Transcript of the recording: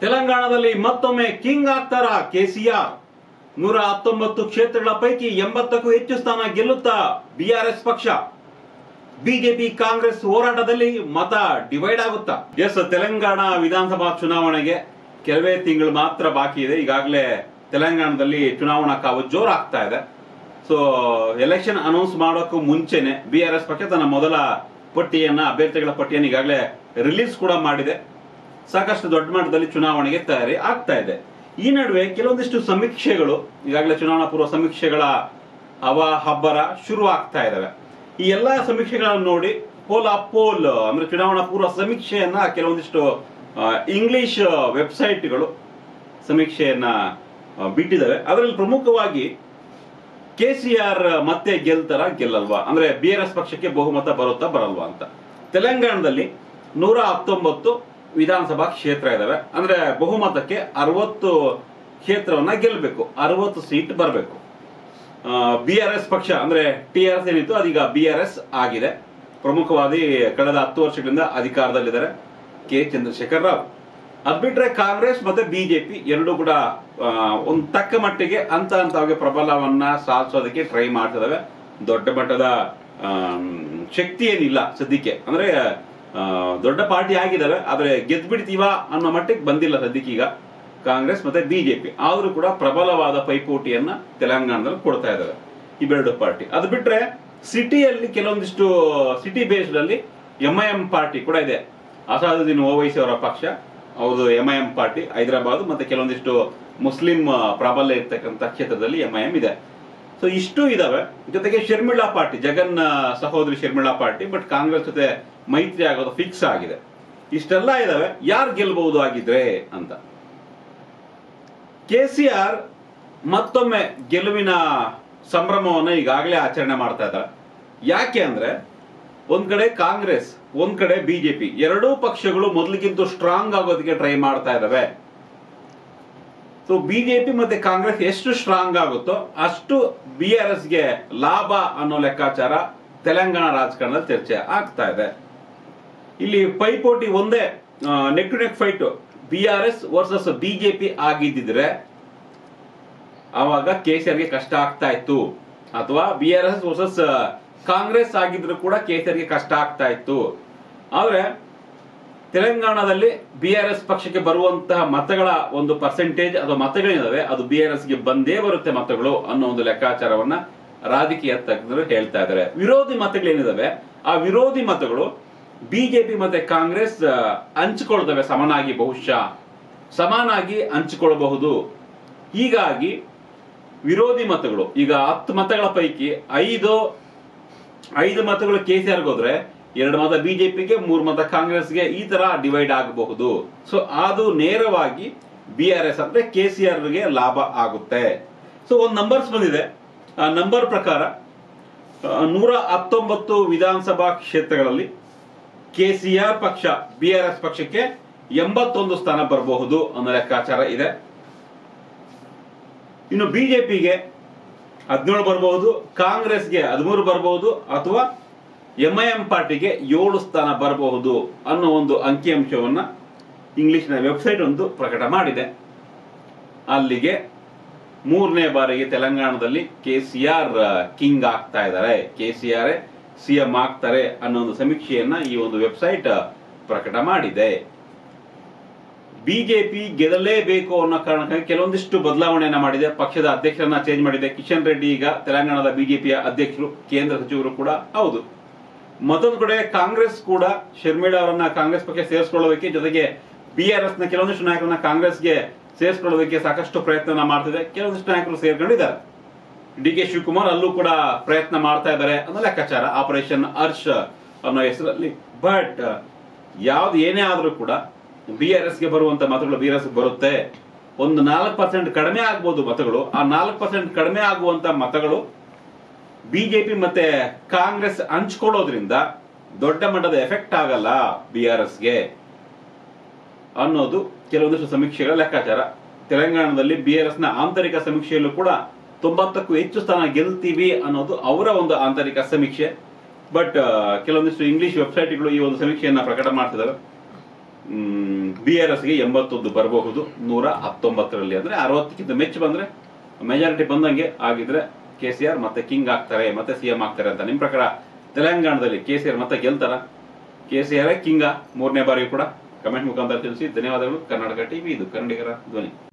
ತೆಲಂಗಾಣದಲ್ಲಿ ಮತ್ತೊಮ್ಮೆ ಕಿಂಗ್ ಆಗ್ತಾರ ಕೆಸಿಆರ್ ನೂರ ಹತ್ತೊಂಬತ್ತು ಕ್ಷೇತ್ರಗಳ ಪೈಕಿ ಎಂಬತ್ತಕ್ಕೂ ಹೆಚ್ಚು ಸ್ಥಾನ ಗೆಲ್ಲುತ್ತಾ ಬಿಆರ್ಎಸ್ ಪಕ್ಷ ಬಿಜೆಪಿ ಕಾಂಗ್ರೆಸ್ ಹೋರಾಟದಲ್ಲಿ ಮತ ಡಿವೈಡ್ ಆಗುತ್ತಾ ಎಸ್ ತೆಲಂಗಾಣ ವಿಧಾನಸಭಾ ಚುನಾವಣೆಗೆ ಕೆಲವೇ ತಿಂಗಳು ಮಾತ್ರ ಬಾಕಿ ಇದೆ ಈಗಾಗಲೇ ತೆಲಂಗಾಣದಲ್ಲಿ ಚುನಾವಣಾ ಕಾವು ಜೋರಾಗ್ತಾ ಇದೆ ಸೊ ಎಲೆಕ್ಷನ್ ಅನೌನ್ಸ್ ಮಾಡೋಕ್ಕೂ ಮುಂಚೆನೆ ಬಿ ಆರ್ ಎಸ್ ಪಕ್ಷ ತನ್ನ ಮೊದಲ ಪಟ್ಟಿಯನ್ನ ಅಭ್ಯರ್ಥಿಗಳ ಪಟ್ಟಿಯನ್ನು ಈಗಾಗಲೇ ರಿಲೀಸ್ ಕೂಡ ಮಾಡಿದೆ ಸಾಕಷ್ಟು ದೊಡ್ಡ ಮಟ್ಟದಲ್ಲಿ ಚುನಾವಣೆಗೆ ತಯಾರಿ ಆಗ್ತಾ ಇದೆ ಈ ನಡುವೆ ಕೆಲವೊಂದಿಷ್ಟು ಸಮೀಕ್ಷೆಗಳು ಈಗಾಗಲೇ ಚುನಾವಣಾ ಪೂರ್ವ ಸಮೀಕ್ಷೆಗಳ ಹವ ಹಬ್ಬರ ಶುರು ಆಗ್ತಾ ಇದಾವೆ ಈ ಎಲ್ಲಾ ಸಮೀಕ್ಷೆಗಳನ್ನು ನೋಡಿ ಪೋಲ್ ಅಪೋಲ್ ಅಂದ್ರೆ ಚುನಾವಣಾ ಪೂರ್ವ ಸಮೀಕ್ಷೆಯನ್ನ ಕೆಲವೊಂದಿಷ್ಟು ಆ, ಇಂಗ್ಲಿಷ್ ವೆಬ್ಸೈಟ್ಗಳು ಸಮೀಕ್ಷೆಯನ್ನ ಆ, ಬಿಟ್ಟಿದ್ದಾವೆ ಅದರಲ್ಲಿ ಪ್ರಮುಖವಾಗಿ ಕೆ ಸಿ ಆರ್ ಮತ್ತೆ ಗೆಲ್ತಾರ ಗೆಲ್ಲಲ್ವಾ ಅಂದ್ರೆ ಬಿ ಆರ್ ಎಸ್ ಪಕ್ಷಕ್ಕೆ ಬಹುಮತ ಬರುತ್ತಾ ಬರಲ್ವಾ ಅಂತ ತೆಲಂಗಾಣದಲ್ಲಿ ನೂರ ಹತ್ತೊಂಬತ್ತು ವಿಧಾನಸಭಾ ಕ್ಷೇತ್ರ ಇದಾವೆ ಅಂದ್ರೆ ಬಹುಮತಕ್ಕೆ ಅರವತ್ತು ಕ್ಷೇತ್ರವನ್ನ ಗೆಲ್ಲಬೇಕು ಅರವತ್ತು ಸೀಟ್ ಬರಬೇಕು ಬಿ ಆರ್ ಎಸ್ ಪಕ್ಷ ಅಂದ್ರೆ ಟಿ ಆರ್ ಎಸ್ ಏನಿತ್ತು ಅದೀಗ ಬಿ ಆರ್ ಎಸ್ ಆಗಿದೆ ಪ್ರಮುಖವಾಗಿ ಕಳೆದ ಹತ್ತು ವರ್ಷಗಳಿಂದ ಅಧಿಕಾರದಲ್ಲಿದ್ದಾರೆ ಕೆ ಚಂದ್ರಶೇಖರ್ ರಾವ್ ಅದ್ ಬಿಟ್ರೆ ಕಾಂಗ್ರೆಸ್ ಮತ್ತೆ ಬಿಜೆಪಿ ಎರಡೂ ಕೂಡ ಆ, ಒಂದು ತಕ್ಕ ಮಟ್ಟಿಗೆ ಅಂತ ಅಂತವಾಗಿ ಪ್ರಬಲವನ್ನ ಸಾಧಿಸೋದಕ್ಕೆ ಟ್ರೈ ಮಾಡ್ತಿದಾವೆ ದೊಡ್ಡ ಮಟ್ಟದ ಆಮ್, ಶಕ್ತಿ ಏನಿಲ್ಲ ಸದ್ಯಕ್ಕೆ ಅಂದ್ರೆ ಆ, ದೊಡ್ಡ ಪಾರ್ಟಿ ಆಗಿದಾವೆ ಆದ್ರೆ ಗೆದ್ದು ಬಿಡ್ತೀವ ಅನ್ನೋ ಮಟ್ಟಿಗೆ ಬಂದಿಲ್ಲ ಸದ್ಯಕ್ಕೆ ಈಗ ಕಾಂಗ್ರೆಸ್ ಮತ್ತೆ ಬಿಜೆಪಿ ಆದ್ರೂ ಕೂಡ ಪ್ರಬಲವಾದ ಪೈಪೋಟಿಯನ್ನ ತೆಲಂಗಾಣದಲ್ಲಿ ಕೊಡ್ತಾ ಇದಾವೆ ಇವೆರಡು ಪಾರ್ಟಿ ಅದು ಬಿಟ್ರೆ ಸಿಟಿಯಲ್ಲಿ ಕೆಲವೊಂದಿಷ್ಟು ಸಿಟಿ ಬೇಸ್ಡ್ ಅಲ್ಲಿ ಎಂ ಐ ಎಂ ಪಾರ್ಟಿ ಕೂಡ ಇದೆ ಅಸಾದುದ್ದೀನ್ ಓವೈಸಿ ಅವರ ಪಕ್ಷ ಹೌದು M I M party Hyderabad ಮತ್ತೆ ಕೆಲವೊಂದಿಷ್ಟು ಮುಸ್ಲಿಂ ಆ, ಪ್ರಾಬಲ್ಯ ಇರ್ತಕ್ಕಂಥ ಕ್ಷೇತ್ರದಲ್ಲಿ ಎಂ ಐ ಎಂ ಇದೆ ಸೊ ಇಷ್ಟು ಇದಾವೆ ಜೊತೆಗೆ ಶರ್ಮಿಳಾ ಪಾರ್ಟಿ ಜಗನ್ ಆ, ಸಹೋದರಿ ಶರ್ಮಿಳಾ ಪಾರ್ಟಿ ಬಟ್ ಕಾಂಗ್ರೆಸ್ ಜೊತೆ ಮೈತ್ರಿ ಆಗೋದು ಫಿಕ್ಸ್ ಆಗಿದೆ ಇಷ್ಟೆಲ್ಲ ಇದಾವೆ ಯಾರು ಗೆಲ್ಬಹುದು ಆಗಿದ್ರೆ ಅಂತ ಕೆಸಿಆರ್ ಮತ್ತೊಮ್ಮೆ ಗೆಲುವಿನ ಸಂಭ್ರಮವನ್ನು ಈಗಾಗಲೇ ಆಚರಣೆ ಮಾಡ್ತಾ ಇದ್ದಾರೆ ಯಾಕೆ ಅಂದ್ರೆ ಒಂದ್ ಕಡೆ ಕಾಂಗ್ರೆಸ್ ಒಂದ್ ಕಡೆ ಬಿಜೆಪಿ ಎರಡೂ ಪಕ್ಷಗಳು ಮೊದಲಿಗಿಂತ ಸ್ಟ್ರಾಂಗ್ ಆಗೋದಕ್ಕೆ ಟ್ರೈ ಮಾಡ್ತಾ ಇದಾವೆ ಸೊ ಬಿಜೆಪಿ ಮತ್ತೆ ಕಾಂಗ್ರೆಸ್ ಎಷ್ಟು ಸ್ಟ್ರಾಂಗ್ ಆಗುತ್ತೋ ಅಷ್ಟು ಬಿ ಆರ್ ಎಸ್ ಗೆ ಲಾಭ ಅನ್ನೋ ಲೆಕ್ಕಾಚಾರ ತೆಲಂಗಾಣ ರಾಜಕಾರಣದಲ್ಲಿ ಚರ್ಚೆ ಆಗ್ತಾ ಇದೆ ಇಲ್ಲಿ ಪೈಪೋಟಿ ಒಂದೇ neck to neck fight B R S versus BJP ಆಗಿದ್ದಿದ್ರೆ ಆವಾಗ ಗೆ ಕಷ್ಟ ಆಗ್ತಾ ಇತ್ತು ಅಥವಾ B R S versus Congress ಆಗಿದ್ರು ಕೂಡ ಗೆ ಕಷ್ಟ ಆಗ್ತಾ ಇತ್ತು ಆದ್ರೆ ತೆಲಂಗಾಣದಲ್ಲಿ ಬಿ ಆರ್ ಎಸ್ ಪಕ್ಷಕ್ಕೆ ಬರುವಂತಹ ಮತಗಳ ಒಂದು ಪರ್ಸೆಂಟೇಜ್ ಅಥವಾ ಮತಗಳೇನಿದಾವೆ ಅದು ಬಿ ಆರ್ ಎಸ್ ಗೆ ಬಂದೇ ಬರುತ್ತೆ ಮತಗಳು ಅನ್ನೋ ಒಂದು ಲೆಕ್ಕಾಚಾರವನ್ನ ರಾಜಕೀಯ ತಜ್ಞರು ಹೇಳ್ತಾ ಇದ್ದಾರೆ ವಿರೋಧಿ ಮತಗಳೇನಿದಾವೆ ಆ ವಿರೋಧಿ ಮತಗಳು ಬಿಜೆಪಿ ಮತ್ತೆ ಕಾಂಗ್ರೆಸ್ ಆ, ಹಂಚಿಕೊಳ್ತವೆ ಸಮನಾಗಿ ಬಹುಶಃ ಸಮಾನಾಗಿ ಹಂಚಿಕೊಳ್ಳಬಹುದು ಹೀಗಾಗಿ ವಿರೋಧಿ ಮತಗಳು ಈಗ ಹತ್ತು ಮತಗಳ ಪೈಕಿ ಐದು ಐದು ಮತಗಳು ಕೆಸಿಆರ್ ಹೋದ್ರೆ ಎರಡು ಮತ ಬಿಜೆಪಿಗೆ ಮೂರು ಮತ ಕಾಂಗ್ರೆಸ್ಗೆ ಈ ತರ ಡಿವೈಡ್ ಆಗಬಹುದು ಸೊ ಅದು ನೇರವಾಗಿ ಬಿ ಆರ್ ಎಸ್ ಅಂದ್ರೆ ಕೆಸಿಆರ್ ಗೆ ಲಾಭ ಆಗುತ್ತೆ ಸೊ ಒಂದು ನಂಬರ್ಸ್ ಬಂದಿದೆ ಆ ನಂಬರ್ ಪ್ರಕಾರ ಆ, ನೂರ ಹತ್ತೊಂಬತ್ತು ವಿಧಾನಸಭಾ ಕ್ಷೇತ್ರಗಳಲ್ಲಿ ಕೆಸಿಆರ್ ಪಕ್ಷ ಬಿ ಆರ್ ಎಸ್ ಪಕ್ಷಕ್ಕೆ ಎಂಬತ್ತೊಂದು ಸ್ಥಾನ ಬರಬಹುದು ಅನ್ನೋ ಲೆಕ್ಕಾಚಾರ ಇದೆ ಇನ್ನು ಬಿಜೆಪಿಗೆ ಹದಿನೇಳು ಬರಬಹುದು ಕಾಂಗ್ರೆಸ್ಗೆ ಹದಿಮೂರು ಬರಬಹುದು ಅಥವಾ ಎಂ ಐ ಎಂ ಪಾರ್ಟಿಗೆ ಏಳು ಸ್ಥಾನ ಬರಬಹುದು ಅನ್ನೋ ಒಂದು ಅಂಕಿಅಂಶವನ್ನ ಇಂಗ್ಲಿಷ್ನ ವೆಬ್ಸೈಟ್ ಒಂದು ಪ್ರಕಟ ಮಾಡಿದೆ ಅಲ್ಲಿಗೆ ಮೂರನೇ ಬಾರಿಗೆ ತೆಲಂಗಾಣದಲ್ಲಿ ಕೆ ಸಿ ಆರ್ ಕಿಂಗ್ ಆಗ್ತಾ ಇದ್ದಾರೆ ಕೆ ಸಿ ಆರ್ ಸಿಎಂ ಆಗ್ತಾರೆ ಅನ್ನೋ ಒಂದು ಸಮೀಕ್ಷೆಯನ್ನ ಈ ಒಂದು ವೆಬ್ಸೈಟ್ ಪ್ರಕಟ ಮಾಡಿದೆ ಬಿಜೆಪಿ ಗೆಲ್ಲಲೇಬೇಕು ಅನ್ನೋ ಕಾರಣಕ್ಕಾಗಿ ಕೆಲವೊಂದಿಷ್ಟು ಬದಲಾವಣೆಯನ್ನ ಮಾಡಿದೆ ಪಕ್ಷದ ಅಧ್ಯಕ್ಷರನ್ನ ಚೇಂಜ್ ಮಾಡಿದೆ ಕಿಶನ್ ರೆಡ್ಡಿ ಈಗ ತೆಲಂಗಾಣದ ಬಿಜೆಪಿಯ ಅಧ್ಯಕ್ಷರು ಕೇಂದ್ರ ಸಚಿವರು ಕೂಡ ಹೌದು ಮತ್ತೊಂದು ಕಡೆ ಕಾಂಗ್ರೆಸ್ ಕೂಡ ಶರ್ಮಿಳಾ ಅವರನ್ನ ಕಾಂಗ್ರೆಸ್ ಪಕ್ಷ ಸೇರಿಸಿಕೊಳ್ಳೋದಕ್ಕೆ ಜೊತೆಗೆ ಬಿ ಆರ್ ಎಸ್ ನ ಕೆಲವೊಂದಿಷ್ಟು ನಾಯಕರನ್ನ ಕಾಂಗ್ರೆಸ್ಗೆ ಸೇರಿಸಿಕೊಳ್ಳೋದಕ್ಕೆ ಸಾಕಷ್ಟು ಪ್ರಯತ್ನ ಮಾಡ್ತಿದೆ ಕೆಲವೊಂದಿಷ್ಟು ನಾಯಕರು ಸೇರ್ಕೊಂಡಿದ್ದಾರೆ ಡಿ ಕೆ ಶಿವಕುಮಾರ್ ಅಲ್ಲೂ ಕೂಡ ಪ್ರಯತ್ನ ಮಾಡ್ತಾ ಇದ್ದಾರೆ ಅನ್ನೋ ಲೆಕ್ಕಾಚಾರ ಆಪರೇಷನ್ ಹರ್ಷ್ ಅನ್ನೋ ಹೆಸರಲ್ಲಿ ಬಟ್ ಯಾವ್ದು ಏನೇ ಆದ್ರೂ ಕೂಡ ಬಿ ಆರ್ ಎಸ್ ಗೆ ಬರುವಂತ ಮತಗಳು ಬಿ ಆರ್ ಎಸ್ ಬರುತ್ತೆ ಒಂದು ನಾಲ್ಕು ಪರ್ಸೆಂಟ್ ಕಡಿಮೆ ಆಗ್ಬೋದು ಮತಗಳು ಆ ನಾಲ್ಕು ಪರ್ಸೆಂಟ್ ಕಡಿಮೆ ಆಗುವಂತ ಮತಗಳು ಬಿಜೆಪಿ ಮತ್ತೆ ಕಾಂಗ್ರೆಸ್ ಹಂಚ್ಕೊಳ್ಳೋದ್ರಿಂದ ದೊಡ್ಡ ಮಟ್ಟದ ಎಫೆಕ್ಟ್ ಆಗಲ್ಲ ಬಿ ಆರ್ ಎಸ್ಗೆ ಅನ್ನೋದು ಕೆಲವೊಂದಿಷ್ಟು ಸಮೀಕ್ಷೆಗಳ ಲೆಕ್ಕಾಚಾರ ತೆಲಂಗಾಣದಲ್ಲಿ ಬಿ ಆರ್ ಎಸ್ ನ ಆಂತರಿಕ ಸಮೀಕ್ಷೆಯಲ್ಲೂ ಕೂಡ ತೊಂಬತ್ತಕ್ಕೂ ಹೆಚ್ಚು ಸ್ಥಾನ ಗೆಲ್ತೀವಿ ಅನ್ನೋದು ಅವರ ಒಂದು ಆಂತರಿಕ ಸಮೀಕ್ಷೆ ಬಟ್ ಕೆಲವೊಂದಿಷ್ಟು ಇಂಗ್ಲಿಷ್ ವೆಬ್ಸೈಟ್ಗಳು ಈ ಒಂದು ಸಮೀಕ್ಷೆಯನ್ನ ಪ್ರಕಟ ಮಾಡ್ತಿದ್ದಾರೆ ಬಿ ಆರ್ ಎಸ್ಗೆ ಎಂಬತ್ತೊಂದು ಬರಬಹುದು ನೂರ ಹತ್ತೊಂಬತ್ತರಲ್ಲಿ ಅಂದ್ರೆ ಅರವತ್ತಕ್ಕಿಂತ ಮೆಚ್ಚು ಬಂದ್ರೆ ಮೆಜಾರಿಟಿ ಬಂದಂಗೆ ಆಗಿದ್ರೆ ಕೆ ಸಿ ಆರ್ ಮತ್ತೆ ಕಿಂಗ್ ಆಗ್ತಾರೆ ಮತ್ತೆ ಸಿ ಎಂ ಆಗ್ತಾರೆ ಅಂತ ನಿಮ್ ಪ್ರಕಾರ ತೆಲಂಗಾಣದಲ್ಲಿ ಕೆ ಸಿ ಆರ್ ಮತ್ತೆ ಗೆಲ್ತಾರ ಕೆ ಸಿ ಆರ್ ಕಿಂಗ ಮೂರನೇ ಬಾರಿ ಕೂಡ ಕಮೆಂಟ್ ಮುಖಾಂತರ ತಿಳಿಸಿ ಧನ್ಯವಾದಗಳು ಕರ್ನಾಟಕ ಟಿವಿ ಇದು ಕನ್ನಡಿಗರ ಧ್ವನಿ